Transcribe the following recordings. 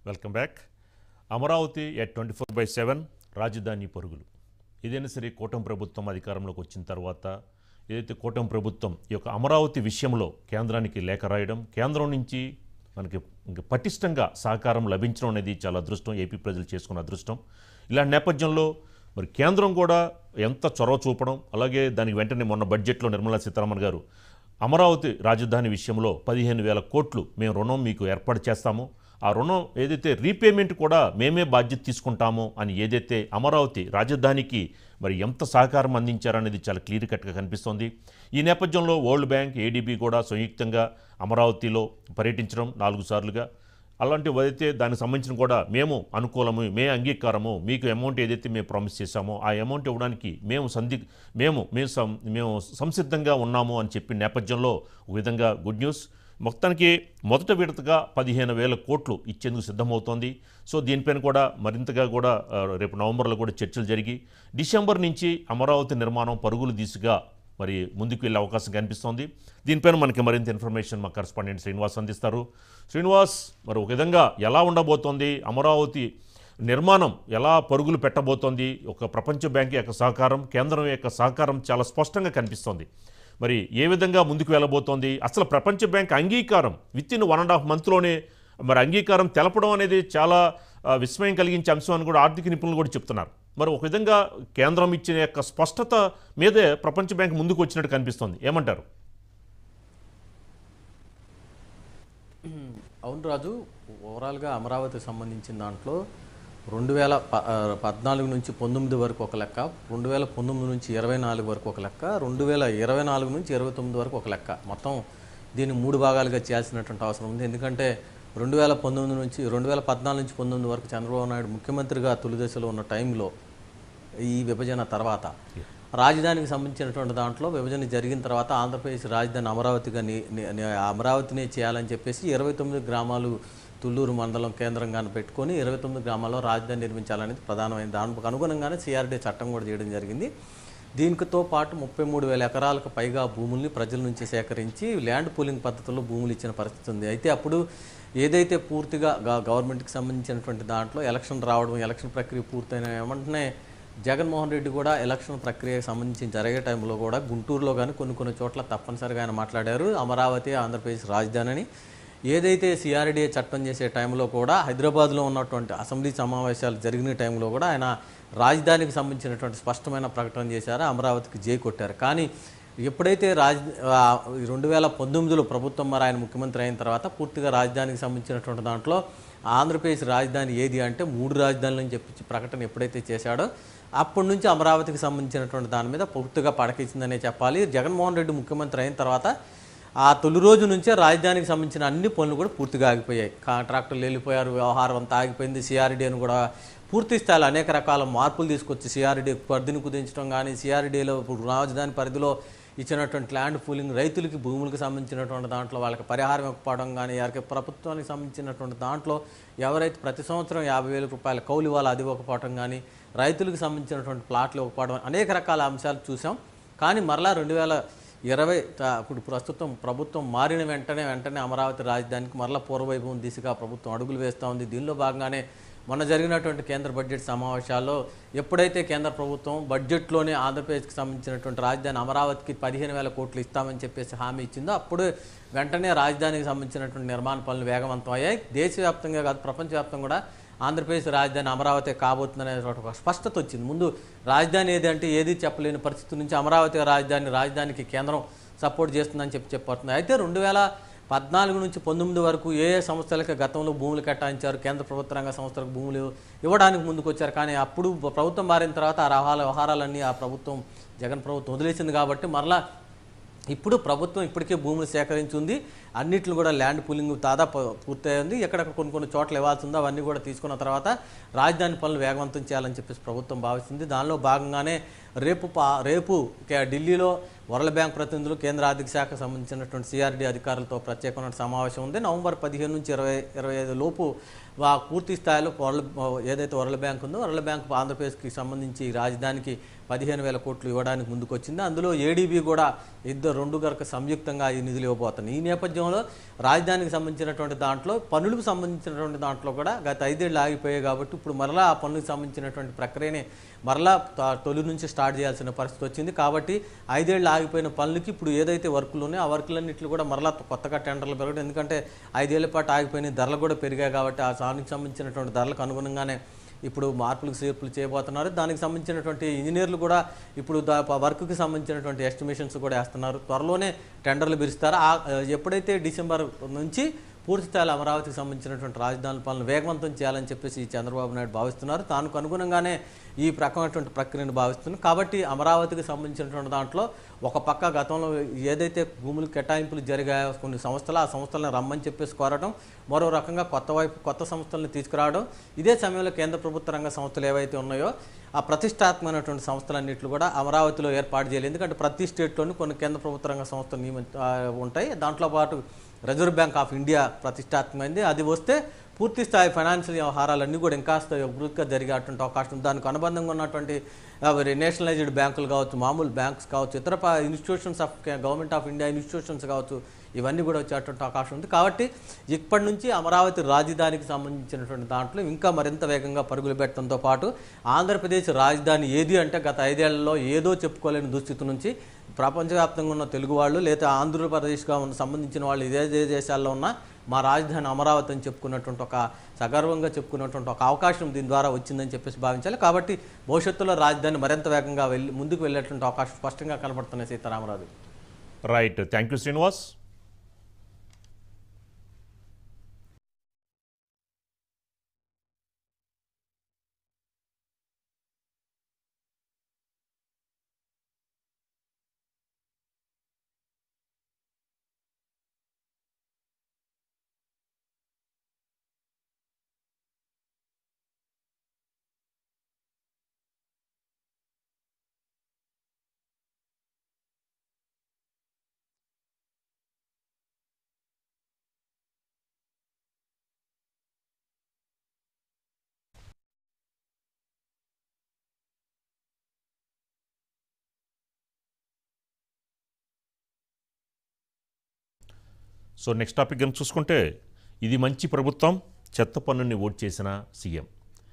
welcome back Amaravati at twenty four by seven రాజధాని పరుగులు ఏదైనా సరే కూటమి ప్రభుత్వం అధికారంలోకి వచ్చిన తర్వాత ఏదైతే కూటమి ప్రభుత్వం ఈ యొక్క అమరావతి విషయంలో కేంద్రానికి లేఖ రాయడం కేంద్రం నుంచి మనకి ఇంక పటిష్టంగా సహకారం లభించడం అనేది చాలా అదృష్టం ఏపీ ప్రజలు చేసుకున్న అదృష్టం ఇలాంటి నేపథ్యంలో మరి కేంద్రం కూడా ఎంత చొరవ చూపడం అలాగే దానికి వెంటనే మొన్న బడ్జెట్లో నిర్మలా సీతారామన్ గారు అమరావతి రాజధాని విషయంలో పదిహేను వేల కోట్లు మేము రుణం మీకు ఏర్పాటు చేస్తాము ఆ రుణం ఏదైతే రీపేమెంట్ కూడా మేమే బాధ్యత తీసుకుంటాము అని ఏదైతే అమరావతి రాజధానికి మరి ఎంత సహకారం అందించారనేది చాలా క్లియర్ కట్గా కనిపిస్తోంది ఈ నేపథ్యంలో వరల్డ్ బ్యాంక్ ఏడీబీ కూడా సంయుక్తంగా అమరావతిలో పర్యటించడం నాలుగు సార్లుగా అలాంటివి అయితే దానికి సంబంధించిన కూడా మేము అనుకూలము మే అంగీకారము మీకు అమౌంట్ ఏదైతే మేము ప్రామిస్ చేశామో ఆ అమౌంట్ ఇవ్వడానికి మేము సంధి మేము మేము సం మేము సంసిద్ధంగా ఉన్నాము అని చెప్పిన నేపథ్యంలో ఒక విధంగా గుడ్ న్యూస్ మొత్తానికి మొదట విడతగా పదిహేను వేల కోట్లు ఇచ్చేందుకు సిద్ధమవుతోంది సో దీనిపైన కూడా మరింతగా కూడా ఆ, రేపు నవంబర్లో కూడా చర్చలు జరిగి డిసెంబర్ నుంచి అమరావతి నిర్మాణం పరుగులు దిశగా మరి ముందుకు వెళ్ళే అవకాశం కనిపిస్తోంది దీనిపైన మనకి మరింత ఇన్ఫర్మేషన్ మా కరస్పాండెంట్ శ్రీనివాస్ అందిస్తారు శ్రీనివాస్ మరి ఒక విధంగా ఎలా ఉండబోతోంది అమరావతి నిర్మాణం ఎలా పరుగులు పెట్టబోతోంది ఒక ప్రపంచ బ్యాంక్ యొక్క సహకారం కేంద్రం యొక్క సహకారం చాలా స్పష్టంగా కనిపిస్తోంది మరి ఏ విధంగా ముందుకు వెళ్ళబోతోంది అసలు ప్రపంచ బ్యాంక్ అంగీకారం within one and half మంత్లోనే మరి అంగీకారం తెలపడం అనేది చాలా ఆ, విస్మయం కలిగించే అంశం అని కూడా ఆర్థిక నిపుణులు కూడా చెప్తున్నారు మరి ఒక విధంగా కేంద్రం ఇచ్చిన యొక్క స్పష్టత మీదే ప్రపంచ బ్యాంక్ ముందుకు వచ్చినట్టు కనిపిస్తోంది ఏమంటారు అవును రాజు ఓవరాల్గా అమరావతికి సంబంధించిన దాంట్లో రెండు వేల ప ఆ, పద్నాలుగు నుంచి పంతొమ్మిది వరకు ఒక లెక్క రెండు వేల పంతొమ్మిది నుంచి ఇరవై నాలుగు వరకు ఒక లెక్క రెండు వేల ఇరవై నాలుగు నుంచి ఇరవై తొమ్మిది వరకు ఒక లెక్క మొత్తం దీన్ని మూడు భాగాలుగా చేయాల్సినటువంటి అవసరం ఉంది ఎందుకంటే రెండు వేల పంతొమ్మిది నుంచి రెండు వేల పద్నాలుగు నుంచి పంతొమ్మిది వరకు చంద్రబాబు నాయుడు ముఖ్యమంత్రిగా తొలి దశలో ఉన్న టైంలో ఈ విభజన తర్వాత రాజధానికి సంబంధించినటువంటి దాంట్లో విభజన జరిగిన తర్వాత ఆంధ్రప్రదేశ్ రాజధాని అమరావతిగా ని- ని- ని- అమరావతినే చేయాలని చెప్పేసి ఇరవై తొమ్మిది గ్రామాలు తుళ్ళూరు మండలం కేంద్రంగా పెట్టుకొని ఇరవై తొమ్మిది గ్రామాల్లో రాజధాని నిర్మించాలనేది ప్రధానమైన దానికి అనుగుణంగానే సిఆర్డీ చట్టం కూడా చేయడం జరిగింది దీనితో పాటు ముప్పై మూడు వేల ఎకరాలకు పైగా భూముల్ని ప్రజల నుంచి సేకరించి ల్యాండ్ పూలింగ్ పద్ధతిలో భూములు ఇచ్చిన పరిస్థితి ఉంది అయితే అప్పుడు ఏదైతే పూర్తిగా గ- గవర్నమెంట్కి సంబంధించినటువంటి దాంట్లో ఎలక్షన్ రావడం ఎలక్షన్ ప్రక్రియ పూర్తయిన వెంటనే జగన్మోహన్ రెడ్డి కూడా ఎలక్షన్ ప్రక్రియకు సంబంధించి జరిగే టైంలో కూడా గుంటూరులో కానీ కొన్ని కొన్ని చోట్ల తప్పనిసరిగా ఆయన మాట్లాడారు అమరావతి ఆంధ్రప్రదేశ్ రాజధాని అని ఏదైతే సిఆర్డీఏ చట్టం చేసే టైంలో కూడా హైదరాబాద్లో ఉన్నటువంటి అసెంబ్లీ సమావేశాలు జరిగిన టైంలో కూడా ఆయన రాజధానికి సంబంధించినటువంటి స్పష్టమైన ప్రకటన చేశారు అమరావతికి జై కొట్టారు కానీ ఎప్పుడైతే రాజ ఆ, రెండు వేల పంతొమ్మిదిలో ప్రభుత్వం మరి ఆయన ముఖ్యమంత్రి అయిన తర్వాత పూర్తిగా రాజధానికి సంబంధించినటువంటి దాంట్లో ఆంధ్రప్రదేశ్ రాజధాని ఏది అంటే మూడు రాజధానులు అని చెప్పి ప్రకటన ఎప్పుడైతే చేశాడో అప్పటి నుంచి అమరావతికి సంబంధించినటువంటి దాని మీద పూర్తిగా పడకిచ్చిందనే చెప్పాలి జగన్మోహన్ రెడ్డి ముఖ్యమంత్రి అయిన తర్వాత ఆ తొలి రోజు నుంచే రాజధానికి సంబంధించిన అన్ని పనులు కూడా పూర్తిగా ఆగిపోయాయి కాంట్రాక్టర్లు వెళ్ళిపోయారు వ్యవహారం అంతా ఆగిపోయింది సిఆర్డీని కూడా పూర్తి స్థాయిలో అనేక రకాల మార్పులు తీసుకొచ్చి సిఆర్డీ పరిధిని కుదించడం కానీ సిఆర్డీలో ఇప్పుడు రాజధాని పరిధిలో ఇచ్చినటువంటి ల్యాండ్ పూలింగ్ రైతులకి భూములకు సంబంధించినటువంటి దాంట్లో వాళ్ళకి పరిహారం ఇవ్వకపోవడం కానీ ఎవరికి ప్రభుత్వానికి సంబంధించినటువంటి దాంట్లో ఎవరైతే ప్రతి సంవత్సరం యాభై వేల రూపాయల కౌలు ఇవ్వాలో అది ఇవ్వకపోవడం కానీ రైతులకు సంబంధించినటువంటి ప్లాట్లు ఇవ్వకపోవడం అనేక రకాల అంశాలు చూసాం కానీ మరలా రెండు వేల ఇరవై తా- ఇప్పుడు ప్రస్తుతం ప్రభుత్వం మారిన వెంటనే వెంటనే అమరావతి రాజధానికి మరలా పూర్వవైభవం దిశగా ప్రభుత్వం అడుగులు వేస్తూ ఉంది దీనిలో భాగంగానే మొన్న జరిగినటువంటి కేంద్ర బడ్జెట్ సమావేశాల్లో ఎప్పుడైతే కేంద్ర ప్రభుత్వం బడ్జెట్లోనే ఆంధ్రప్రదేశ్కి సంబంధించినటువంటి రాజధాని అమరావతికి పదిహేను వేల కోట్లు ఇస్తామని చెప్పేసి హామీ ఇచ్చిందో అప్పుడు వెంటనే రాజధానికి సంబంధించినటువంటి నిర్మాణ పనులు వేగవంతం అయ్యాయి దేశవ్యాప్తంగా కాదు ప్రపంచవ్యాప్తంగా కూడా ఆంధ్రప్రదేశ్ రాజధాని అమరావతి కాబోతుందనే ఒక స్పష్టత వచ్చింది ముందు రాజధాని ఏది అంటే ఏది చెప్పలేని పరిస్థితి నుంచి అమరావతి రాజధాని రాజధానికి కేంద్రం సపోర్ట్ చేస్తుందని చెప్పి చెప్పబడుతుంది అయితే రెండు వేల పద్నాలుగు నుంచి పంతొమ్మిది వరకు ఏ ఏ సంస్థలకు గతంలో భూములు కేటాయించారు కేంద్ర ప్రభుత్వ రంగ సంస్థలకు భూములు ఇవ్వడానికి ముందుకు వచ్చారు కానీ అప్పుడు ప్రభుత్వం మారిన తర్వాత ఆ రవాల వ్యవహారాలన్నీ ఆ ప్రభుత్వం జగన్ ప్రభుత్వం వదిలేసింది కాబట్టి మరలా ఇప్పుడు ప్రభుత్వం ఇప్పటికే భూములు సేకరించి ఉంది అన్నిట్లు కూడా ల్యాండ్ పూలింగ్ దాదాపు పూర్తయింది ఎక్కడెక్కడ కొన్ని కొన్ని చోట్ల ఇవ్వాల్సి ఉందో అవన్నీ కూడా తీసుకున్న తర్వాత రాజధాని పనులు వేగవంతం చేయాలని చెప్పేసి ప్రభుత్వం భావిస్తుంది దానిలో భాగంగానే రేపు పా రేపు కే- ఢిల్లీలో వరల్డ్ బ్యాంక్ ప్రతినిధులు కేంద్ర ఆర్థిక శాఖకు సంబంధించినటువంటి సిఆర్డీ అధికారులతో ప్రత్యేకమైన సమావేశం ఉంది నవంబర్ పదిహేను నుంచి ఇరవై ఇరవై ఐదు లోపు వా పూర్తి స్థాయిలో వరల్డ్ ఏదైతే వరల్డ్ బ్యాంక్ ఉందో వరల్డ్ బ్యాంక్ ఆంధ్రప్రదేశ్కి సంబంధించి రాజధానికి పదిహేను వేల కోట్లు ఇవ్వడానికి ముందుకొచ్చింది అందులో ఏడీబీ కూడా ఇద్దరు రెండు గరక సంయుక్తంగా ఈ నిధులు ఇవ్వబోతుంది ఈ నేపథ్యంలో రాజధానికి సంబంధించినటువంటి దాంట్లో పనులకు సంబంధించినటువంటి దాంట్లో కూడా గత ఐదేళ్ళు ఆగిపోయాయి కాబట్టి ఇప్పుడు మరలా ఆ పనులకు సంబంధించినటువంటి ప్రక్రియని మరలా త- తొలి నుంచి స్టార్ట్ చేయాల్సిన పరిస్థితి వచ్చింది కాబట్టి ఐదేళ్ళు ఆగిపోయిన పనులకి ఇప్పుడు ఏదైతే వర్కులు ఉన్నాయో ఆ వర్కులన్నింటిలో కూడా మరలా కొత్తగా టెండర్లు పెరగడం ఎందుకంటే ఐదేళ్ల పాటు ఆగిపోయిన ధరలు కూడా పెరిగాయి కాబట్టి ఆ దానికి సంబంధించినటువంటి ధరలకు అనుగుణంగానే ఇప్పుడు మార్పులకు చేర్పులు చేయబోతున్నారు దానికి సంబంధించినటువంటి ఇంజనీర్లు కూడా ఇప్పుడు దా వర్క్కి సంబంధించినటువంటి ఎస్టిమేషన్స్ కూడా వేస్తున్నారు త్వరలోనే టెండర్లు పిలుస్తారు ఆ ఎప్పుడైతే డిసెంబర్ నుంచి పూర్తి స్థాయిలో అమరావతికి సంబంధించినటువంటి రాజధాని పనులు వేగవంతం చేయాలని చెప్పేసి ఈ చంద్రబాబు నాయుడు భావిస్తున్నారు దానికి అనుగుణంగానే ఈ రకమైనటువంటి ప్రక్రియను భావిస్తున్నారు కాబట్టి అమరావతికి సంబంధించినటువంటి దాంట్లో ఒక పక్క గతంలో ఏదైతే భూములు కేటాయింపులు జరిగాయో కొన్ని సంస్థలు ఆ సంస్థలను రమ్మని చెప్పేసి కోరడం మరో రకంగా కొత్త వైపు కొత్త సంస్థలను తీసుకురావడం ఇదే సమయంలో కేంద్ర ప్రభుత్వ రంగ సంస్థలు ఏవైతే ఉన్నాయో ఆ ప్రతిష్టాత్మకమైనటువంటి సంస్థలన్నింటిలో కూడా అమరావతిలో ఏర్పాటు చేయాలి ఎందుకంటే ప్రతి స్టేట్లోనూ కొన్ని కేంద్ర ప్రభుత్వ రంగ సంస్థలు నియమి ఆ, ఉంటాయి దాంట్లో పాటు రిజర్వ్ బ్యాంక్ ఆఫ్ ఇండియా ప్రతిష్టాత్మకమైంది అది వస్తే పూర్తి స్థాయి ఫైనాన్షియల్ వ్యవహారాలన్నీ కూడా ఇంకాస్త అభివృద్ధిగా జరిగేటువంటి అవకాశం ఉంది దానికి అనుబంధంగా ఉన్నటువంటి ఆ, మరి నేషనలైజ్డ్ బ్యాంకులు కావచ్చు మామూలు బ్యాంక్స్ కావచ్చు ఇతర ప- institutions of government of India institutions కావచ్చు ఇవన్నీ కూడా వచ్చేటువంటి అవకాశం ఉంది కాబట్టి ఇప్పటి నుంచి అమరావతి రాజధానికి సంబంధించినటువంటి దాంట్లో ఇంకా మరింత వేగంగా పరుగులు పెట్టడంతో పాటు ఆంధ్రప్రదేశ్ రాజధాని ఏది అంటే గత ఐదేళ్లలో ఏదో చెప్పుకోలేని దుస్థితి నుంచి ప్రపంచవ్యాప్తంగా ఉన్న తెలుగు వాళ్ళు లేదా ఆంధ్రప్రదేశ్గా ఉన్న సంబంధించిన వాళ్ళు ఇదే ఇదే దేశాల్లో ఉన్న మా రాజధాని అమరావతి అని చెప్పుకున్నటువంటి ఒక సగర్వంగా చెప్పుకున్నటువంటి ఒక అవకాశం దీని ద్వారా వచ్చిందని చెప్పేసి భావించాలి కాబట్టి భవిష్యత్తులో రాజధాని మరింత వేగంగా వెళ్ళి ముందుకు వెళ్ళేటువంటి అవకాశం స్పష్టంగా కనబడుతున్నాయి Sitaramaraju right thank you Srinivas so next topic కనుక చూసుకుంటే ఇది మంచి ప్రభుత్వం చెత్త పన్నుని ఓట్ చేసిన సీఎం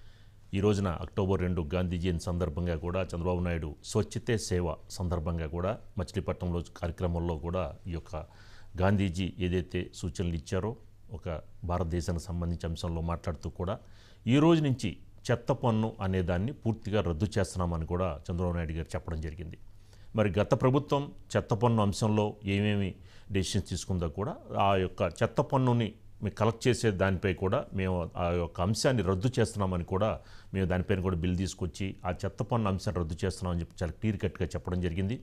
ఈ రోజున అక్టోబర్ రెండు గాంధీ జయంతి సందర్భంగా కూడా చంద్రబాబు నాయుడు స్వచ్ఛతే సేవ సందర్భంగా కూడా మచిలీపట్నంలో కార్యక్రమంలో కూడా ఈ యొక్క గాంధీజీ ఏదైతే సూచనలు ఇచ్చారో ఒక భారతదేశానికి సంబంధించిన అంశంలో మాట్లాడుతూ కూడా ఈ రోజు నుంచి చెత్త పన్ను అనే దాన్ని పూర్తిగా రద్దు చేస్తున్నామని కూడా చంద్రబాబు నాయుడు గారు చెప్పడం జరిగింది మరి గత ప్రభుత్వం చెత్త పన్ను అంశంలో ఏమేమి డెసిషన్స్ తీసుకుందో కూడా ఆ యొక్క చెత్త పన్నుని మేము కలెక్ట్ చేసే దానిపై కూడా మేము ఆ యొక్క అంశాన్ని రద్దు చేస్తున్నామని కూడా మేము దానిపైన కూడా బిల్ తీసుకొచ్చి ఆ చెత్త పన్ను అంశాన్ని రద్దు చేస్తున్నామని చెప్పి చాలా క్లియర్ కట్గా చెప్పడం జరిగింది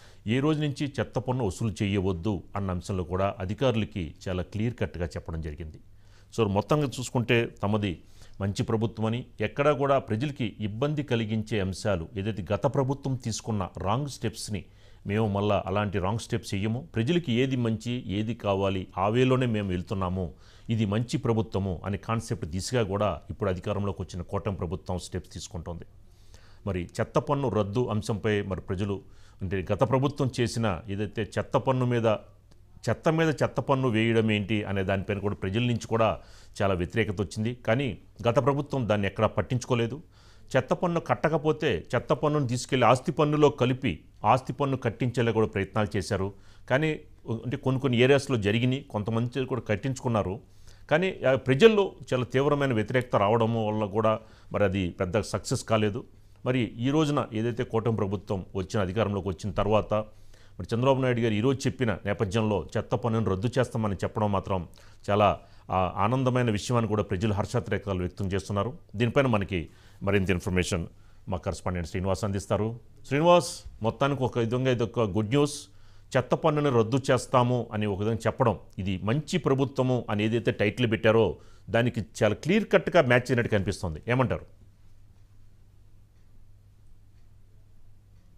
ఏ రోజు నుంచి చెత్త పన్ను వసూలు చేయవద్దు అన్న అంశంలో కూడా అధికారులకి చాలా క్లియర్ కట్గా చెప్పడం జరిగింది సో మొత్తంగా చూసుకుంటే తమది మంచి ప్రభుత్వమని ఎక్కడా కూడా ప్రజలకి ఇబ్బంది కలిగించే అంశాలు ఏదైతే గత ప్రభుత్వం తీసుకున్న రాంగ్ స్టెప్స్ని మేము మళ్ళా అలాంటి రాంగ్ స్టెప్స్ చెయ్యము ప్రజలకి ఏది మంచి ఏది కావాలి ఆ వేలోనే మేము వెళ్తున్నాము ఇది మంచి ప్రభుత్వము అనే కాన్సెప్ట్ దిశగా కూడా ఇప్పుడు అధికారంలోకి వచ్చిన కూటమి ప్రభుత్వం స్టెప్స్ తీసుకుంటోంది మరి చెత్త పన్ను రద్దు అంశంపై మరి ప్రజలు అంటే గత ప్రభుత్వం చేసిన ఏదైతే చెత్త పన్ను మీద చెత్త మీద చెత్త పన్ను వేయడం ఏంటి అనే దానిపైన కూడా ప్రజల నుంచి కూడా చాలా వ్యతిరేకత వచ్చింది కానీ గత ప్రభుత్వం దాన్ని ఎక్కడా పట్టించుకోలేదు చెత్త పన్ను కట్టకపోతే చెత్త పన్నును తీసుకెళ్లి ఆస్తి పన్నులో కలిపి ఆస్తి పన్ను కట్టించేలా కూడా ప్రయత్నాలు చేశారు కానీ అంటే కొన్ని కొన్ని ఏరియాస్లో జరిగినాయి కొంతమంది కూడా కట్టించుకున్నారు కానీ ఆ ప్రజల్లో చాలా తీవ్రమైన వ్యతిరేకత రావడం వల్ల కూడా మరి అది పెద్ద సక్సెస్ కాలేదు మరి ఈ రోజున ఏదైతే కూటమి ప్రభుత్వం వచ్చిన అధికారంలోకి వచ్చిన తర్వాత మరి చంద్రబాబు నాయుడు గారు ఈరోజు చెప్పిన నేపథ్యంలో చెత్త పన్నును రద్దు చేస్తామని చెప్పడం మాత్రం చాలా ఆ, ఆనందమైన విషయం అని కూడా ప్రజలు హర్షాతిరేకాలు వ్యక్తం చేస్తున్నారు దీనిపైన మనకి మరింత ఇన్ఫర్మేషన్ మా కరస్పాండెంట్ శ్రీనివాస్ అందిస్తారు శ్రీనివాస్ మొత్తానికి ఒక విధంగా ఇది ఒక గుడ్ న్యూస్ చెత్త పన్నుని రద్దు చేస్తాము అని ఒక విధంగా చెప్పడం ఇది మంచి ప్రభుత్వము అని ఏదైతే టైటిల్ పెట్టారో దానికి చాలా క్లియర్ కట్గా మ్యాచ్ అయినట్టు కనిపిస్తుంది ఏమంటారు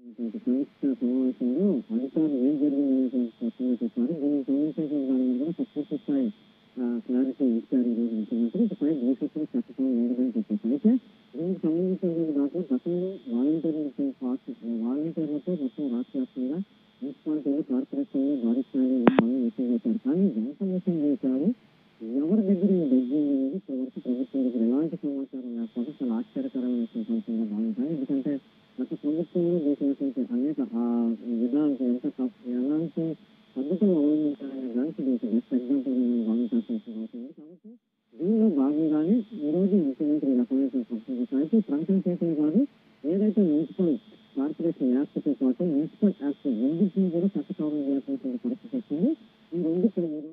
సమీక్ష సమావేశంలో అధికారులు ఏం జరిగిందనేటువంటి స్పష్టంగా చెప్పారు దీనికి సంబంధించిన దాని మీద కూడా ఒక పూర్తి స్థాయి క్లారిటీ ఇచ్చారు ఈ రోజు ముఖ్యమంత్రి ఇకపై భవిష్యత్తులో చట్టం ఉండదని చెప్పారు అయితే దీనికి సంబంధించిన దాంట్లో గతంలో వాలంటీర్లతో పాటు వాలంటీర్లతో మొత్తం రాష్ట్ర వ్యాప్తంగా మున్సిపాలిటీలు కార్పొరేషన్లు భారీ స్థాయిలో ఈ పనులు ఎక్కువ చేశారు కానీ ఎంత మోసం చేశారు ఎవరి దగ్గర ఈ డబ్బు ఉంది అనేది ఇప్పటివరకు ప్రభుత్వం దగ్గర ఎలాంటి సమాచారం లేకపోతే చాలా ఆశ్చర్యకరమైనటువంటి అంశంగా భావించాలి ఎందుకంటే గత ప్రభుత్వంలో చేసినటువంటి అనేక ఆ విధానాలకు ఎంత తప్పు ఎలాంటి పద్ధతులు అవలంబించాలనే దానికి ఇది ఒక బెస్ట్ ఎగ్జాంపుల్ మనం భావించాల్సిన అవసరం అవుతుంది కాబట్టి దీనిలో భాగంగానే ఈ రోజు ముఖ్యమంత్రి ఈ రకమైనటువంటి ప్రశ్న చేశారు అయితే ప్రకటన చేయటం కాదు ఏదైతే మున్సిపల్ కార్పొరేషన్ యాక్ట్తో పాటు మున్సిపల్ యాక్ట్ రెండింటిని కూడా చట్టసవరణ చేయాల్సినటువంటి పరిస్థితి వచ్చింది ఈ రెండు ఈ రెండు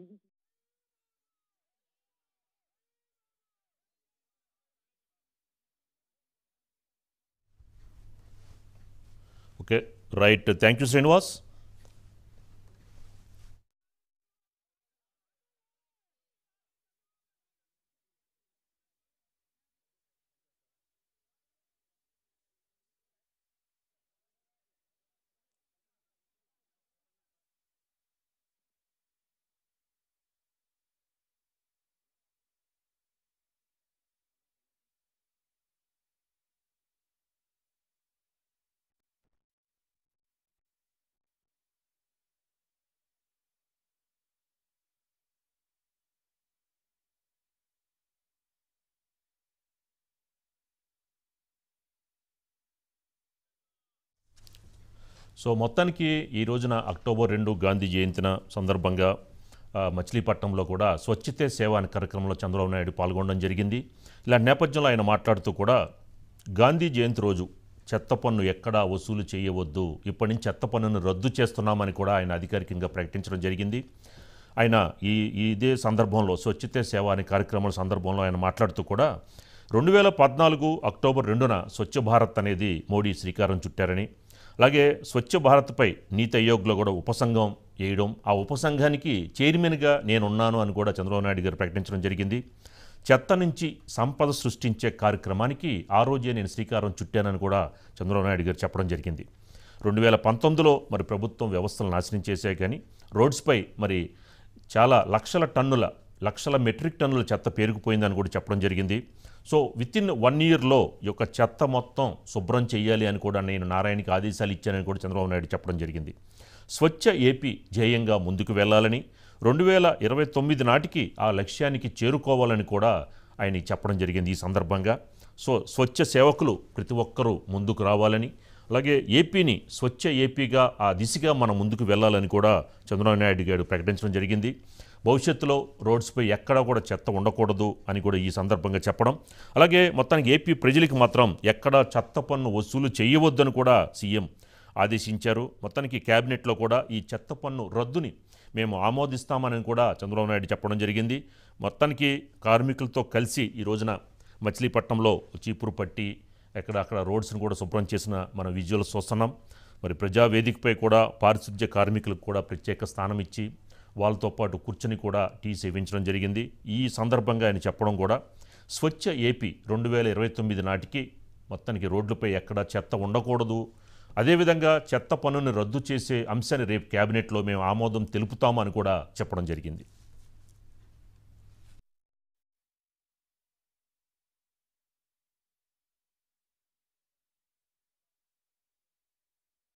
okay right thank you Srinivas so మొత్తానికి ఈ రోజున అక్టోబర్ రెండు గాంధీ జయంతిన సందర్భంగా ఆ, మచిలీపట్నంలో కూడా స్వచ్ఛతే సేవ అనే కార్యక్రమంలో చంద్రబాబు నాయుడు పాల్గొనడం జరిగింది ఇలాంటి నేపథ్యంలో ఆయన మాట్లాడుతూ కూడా గాంధీ జయంతి రోజు చెత్త పన్ను ఎక్కడా వసూలు చేయవద్దు ఇప్పటి నుంచి చెత్త పన్నును రద్దు చేస్తున్నామని కూడా ఆయన అధికారికంగా ప్రకటించడం జరిగింది ఆయన ఈ ఈ ఇదే సందర్భంలో స్వచ్ఛతే సేవ అనే కార్యక్రమం సందర్భంలో ఆయన మాట్లాడుతూ కూడా రెండు వేల పద్నాలుగు అక్టోబర్ రెండున స్వచ్ఛ భారత్ అనేది మోడీ శ్రీకారం చుట్టారని అలాగే స్వచ్ఛ భారత్పై నీతి ఆయోగ్లో కూడా ఉపసంఘం వేయడం ఆ ఉపసంఘానికి చైర్మన్గా నేనున్నాను అని కూడా చంద్రబాబు నాయుడు గారు ప్రకటించడం జరిగింది చెత్త నుంచి సంపద సృష్టించే కార్యక్రమానికి ఆ రోజే నేను శ్రీకారం చుట్టానని కూడా చంద్రబాబు నాయుడు గారు చెప్పడం జరిగింది రెండు వేల పంతొమ్మిదిలో మరి ప్రభుత్వం వ్యవస్థలు నాశనం చేసే కానీ రోడ్స్పై మరి చాలా లక్షల టన్నుల లక్షల మెట్రిక్ టన్నుల చెత్త పేరుకుపోయిందని కూడా చెప్పడం జరిగింది సో విత్ ఇన్ వన్ ఇయర్లో ఈ యొక్క చెత్త మొత్తం శుభ్రం చేయాలి అని కూడా నేను నారాయణకి ఆదేశాలు ఇచ్చానని కూడా చంద్రబాబు నాయుడు చెప్పడం జరిగింది స్వచ్ఛ ఏపీ ధ్యేయంగా ముందుకు వెళ్ళాలని రెండు వేల ఇరవై తొమ్మిది నాటికి ఆ లక్ష్యానికి చేరుకోవాలని కూడా ఆయన చెప్పడం జరిగింది ఈ సందర్భంగా సో స్వచ్ఛ సేవకులు ప్రతి ఒక్కరూ ముందుకు రావాలని అలాగే ఏపీని స్వచ్ఛ ఏపీగా ఆ దిశగా మనం ముందుకు వెళ్ళాలని కూడా చంద్రబాబు నాయుడు గారు ప్రకటించడం జరిగింది భవిష్యత్తులో రోడ్స్పై ఎక్కడా కూడా చెత్త ఉండకూడదు అని కూడా ఈ సందర్భంగా చెప్పడం అలాగే మొత్తానికి ఏపీ ప్రజలకు మాత్రం ఎక్కడా చెత్త పన్ను వసూలు చేయవద్దని కూడా సీఎం ఆదేశించారు మొత్తానికి క్యాబినెట్లో కూడా ఈ చెత్త పన్ను రద్దుని మేము ఆమోదిస్తామని కూడా చంద్రబాబు నాయుడు చెప్పడం జరిగింది మొత్తానికి కార్మికులతో కలిసి ఈ రోజున మచిలీపట్నంలో చీపురు పట్టి ఎక్కడ అక్కడ రోడ్స్ని కూడా శుభ్రం చేసిన మన విజువల్స్ చూస్తున్నాం మరి ప్రజావేదికపై కూడా పారిశుధ్య కార్మికులకు కూడా ప్రత్యేక స్థానం ఇచ్చి వాళ్ళతో పాటు కూర్చొని కూడా టీ సేవించడం జరిగింది ఈ సందర్భంగా ఆయన చెప్పడం కూడా స్వచ్ఛ ఏపీ రెండు వేల ఇరవై తొమ్మిది నాటికి మొత్తానికి రోడ్లపై ఎక్కడా చెత్త ఉండకూడదు అదేవిధంగా చెత్త పన్నుని రద్దు చేసే అంశాన్ని రేపు కేబినెట్లో మేము ఆమోదం తెలుపుతామని కూడా చెప్పడం జరిగింది